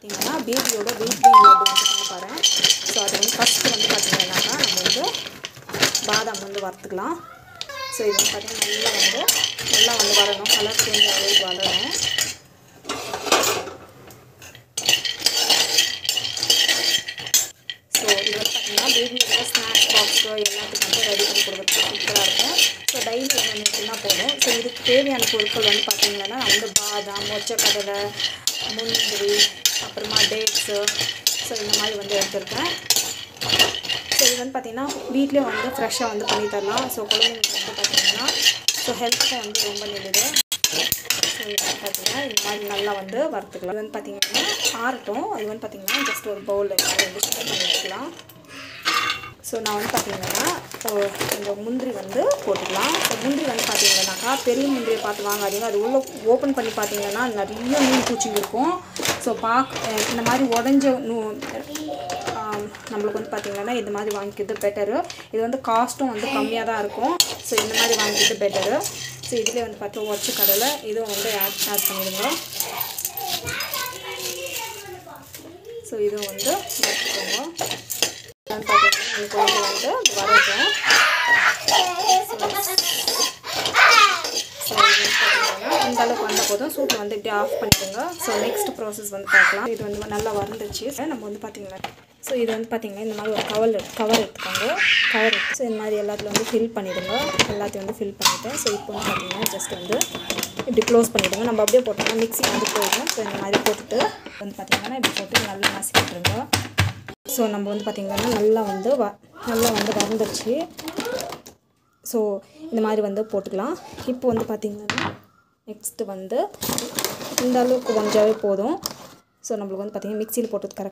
பார்த்தீங்கன்னா பேபியோட weight gain laddu வந்து பண்ண போகிறேன் ஸோ அது வந்து ஃபஸ்ட்டு வந்து பார்த்தீங்கன்னாக்கா நம்ம வந்து பாதாம் வந்து வறுத்துக்கலாம் ஸோ இது வந்து பார்த்தீங்கன்னா நல்லா வந்து நல்லா வந்து வரணும் கலர் சேஞ்ச் ஆகி வரணும் ஸோ இது வந்து பார்த்தீங்கன்னா பேபியோட ஸ்நாக்ஸ் பாக்ஸு எல்லாத்துக்கும் வந்து ரெடி பண்ணி கொடுக்குறதுக்கு சூப்பராக இருக்கும் ஸோ டெய்லி ஒன்று நிறுத்தினா போதும் ஸோ இதுக்கு தேவையான பொருட்கள் வந்து பார்த்தீங்கன்னா நான் வந்து பாதாம் மொச்சக்கடலை முந்திரி அப்புறமா டேட்ஸு ஸோ இந்த மாதிரி வந்து எடுத்திருக்கேன் ஸோ இது வந்து பார்த்திங்கன்னா வீட்லேயே வந்து ஃப்ரெஷ்ஷாக வந்து பண்ணி தரலாம் ஸோ குழந்தைங்களுக்கு வந்து பார்த்திங்கன்னா ஸோ ஹெல்த்துக்கும் வந்து ரொம்ப நல்லது ஸோ இது வந்து பார்த்திங்கன்னா இந்த மாதிரி நல்லா வந்து வறுத்துக்கலாம் இது வந்து பார்த்திங்கன்னா ஆறட்டும் இது வந்து பார்த்திங்கன்னா ஜஸ்ட் ஒரு பவுலில் மாதிரி வந்து சுத்தம் பண்ணி வச்சுக்கலாம் ஸோ நான் வந்து பார்த்திங்கன்னா இந்த முந்திரி வந்து போட்டுக்கலாம் ஸோ முந்திரி வந்து பார்த்தீங்கன்னாக்கா பெரிய முந்திரியை பார்த்து வாங்காதீங்க அது உள்ளே ஓப்பன் பண்ணி பார்த்தீங்கன்னா நிறைய மீன் பூச்சி இருக்கும் ஸோ பார்க்க இந்த மாதிரி உடஞ்ச நூ ஆம், நம்மளுக்கு வந்து பார்த்திங்கன்னா இது மாதிரி வாங்கிக்கிறது பெட்டரு இது வந்து காஸ்ட்டும் வந்து கம்மியாக தான் இருக்கும் ஸோ இந்த மாதிரி வாங்கிக்கிறது பெட்டரு ஸோ இதிலே வந்து பார்த்து ஒச்ச கடலை இதுவும் வந்து ஆட் ஆட் பண்ணிடுங்க ஸோ இதுவும் வந்து வச்சுக்கோங்க வந்து பார்த்தீங்கன்னா எனக்கு கொஞ்சம் வந்து வரட்டும் ஸோ இது வந்து பார்த்தீங்கன்னா இந்த அளவுக்கு வந்த போதும் சூட்டை வந்து இப்படி ஆஃப் பண்ணிடுங்க ஸோ நெக்ஸ்ட் ப்ராசஸ் வந்து பார்க்கலாம் இது வந்து நல்லா வறந்துச்சு நம்ம வந்து பார்த்தீங்கன்னா ஸோ இது வந்து பார்த்தீங்கன்னா இந்த மாதிரி ஒரு கவர் கவர் எடுத்துக்கோங்க கவர் எடுத்து ஸோ இந்த மாதிரி எல்லாத்துலையும் வந்து ஃபில் பண்ணிவிடுங்க எல்லாத்தையும் வந்து ஃபில் பண்ணிவிட்டேன் ஸோ இப்போ வந்து பார்த்தீங்கன்னா ஜஸ்ட் வந்து இப்படி க்ளோஸ் பண்ணிவிடுங்க நம்ம அப்படியே போட்டோம்னா மிக்ஸி வந்து போயிடும் ஸோ இந்த மாதிரி போட்டுட்டு வந்து பார்த்தீங்கன்னா இப்படி போட்டு நல்லா நசுக்கிட்டுருங்க ஸோ நம்ம வந்து பார்த்திங்கன்னா நல்லா வந்து வ நல்லா வந்து வறந்துருச்சு ஸோ இந்த மாதிரி வந்து போட்டுக்கலாம் இப்போ வந்து பார்த்திங்கன்னா நெக்ஸ்ட்டு வந்து இந்த அளவுக்கு கொஞ்சாவே போதும் ஸோ நம்மளுக்கு வந்து பார்த்திங்கன்னா மிக்சியில் போட்டது கரெக்ட்